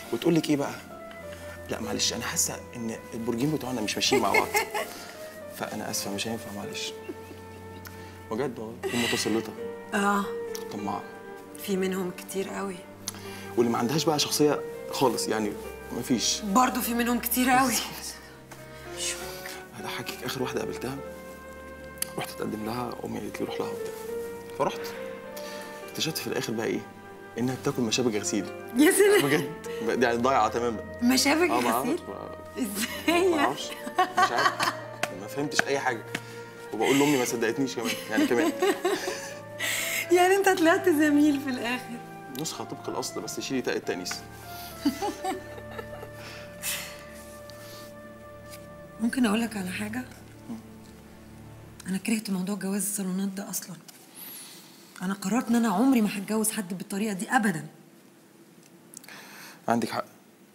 وتقول لك ايه بقى لا معلش انا حاسه ان البرجين بتوعنا مش ماشيين مع بعض فانا اسفه مش هينفع معلش بجد والله تكون متسلطه اه طماعه في منهم كتير قوي واللي ما عندهاش بقى شخصيه خالص يعني مفيش برضه في منهم كتير قوي هضحكك اخر واحده قابلتها رحت اتقدم لها امي قالت لي روح لها وبتاع فرحت اكتشفت في الاخر بقى ايه انها بتاكل مشابك غسيل يا سلام بجد يعني ضايعه تماما مشابك اه ما غسيل أعرف، ما- ازاي ما يعني؟ اعرفش مش عارف ما فهمتش اي حاجه وبقول لامي ما صدقتنيش كمان يعني كمان يعني انت طلعت زميل في الاخر نسخه طبق الاصل بس شيلي تاء التانيث ممكن اقول لك على حاجه انا كرهت موضوع جواز الصالونات ده اصلا انا قررت ان انا عمري ما هتجوز حد بالطريقه دي ابدا عندك حق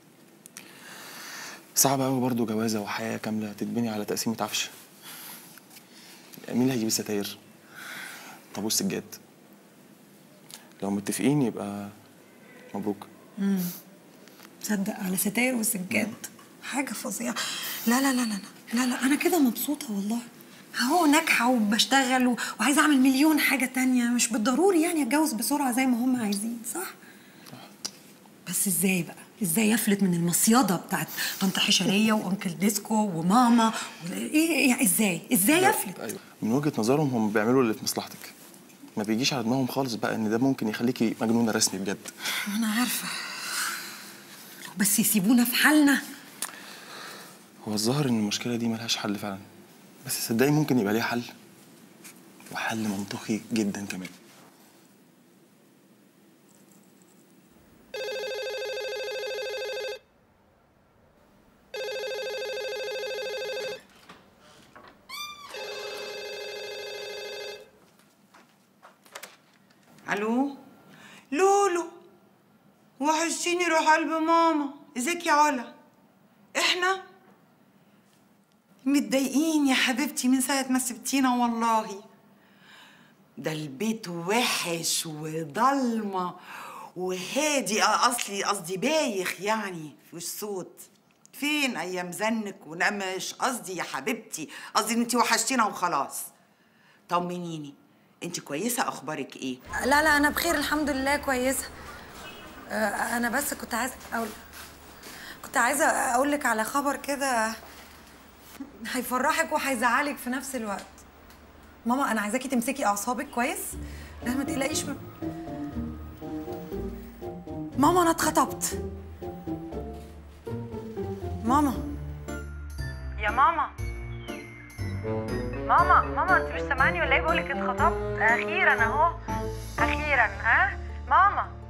صعب قوي برضه جوازه وحياه كامله تتبني على تقسيمه عفش مين اللي هيجيب الستاير طب والسجاد لو متفقين يبقى مبروك تصدق على ستاير وسجاد حاجه فظيعه لا لا لا لا لا لا, لا. انا كده مبسوطه والله اهو ناجحه وبشتغل و- وعايزه اعمل مليون حاجه تانية مش بالضروري يعني اتجوز بسرعه زي ما هم عايزين صح بس ازاي بقى ازاي يفلت من المصيده بتاعت طنط حشريه وانكل ديسكو وماما و... ايه يعني ازاي ازاي يفلت ايوه من وجهه نظرهم هم بيعملوا اللي في مصلحتك ما بيجيش على دماغهم خالص بقى ان ده ممكن يخليكي مجنونه رسمي بجد انا عارفه بس يسيبونا في حالنا هو الظاهر ان المشكله دي ملهاش حل فعلا بس صدقني ممكن يبقى ليها حل وحل منطقي جدا كمان الو لولو وحشتيني روح قلب ماما ازيك يا علا احنا متضايقين يا حبيبتي من ساعة ما سبتينا والله ده البيت وحش وضلمة وهادي آه، اصلي قصدي بايخ يعني مفيش صوت فين ايام زنك ونمش قصدي يا حبيبتي قصدي ان انتي وحشتينا وخلاص طمنيني انت كويسه اخبارك ايه لا لا انا بخير الحمد لله كويسه آه، انا بس كنت عايزه اقول كنت عايزه اقول لك على خبر كده هيفرحك وهيزعلك في نفس الوقت ماما انا عايزاكي تمسكي اعصابك كويس لا ما تقلقيش من... ماما انا اتخطبت ماما يا ماما ماما ماما انت مش سامعاني ولا ايه بقولك اتخطبت اخيرا اهو اخيرا ها ماما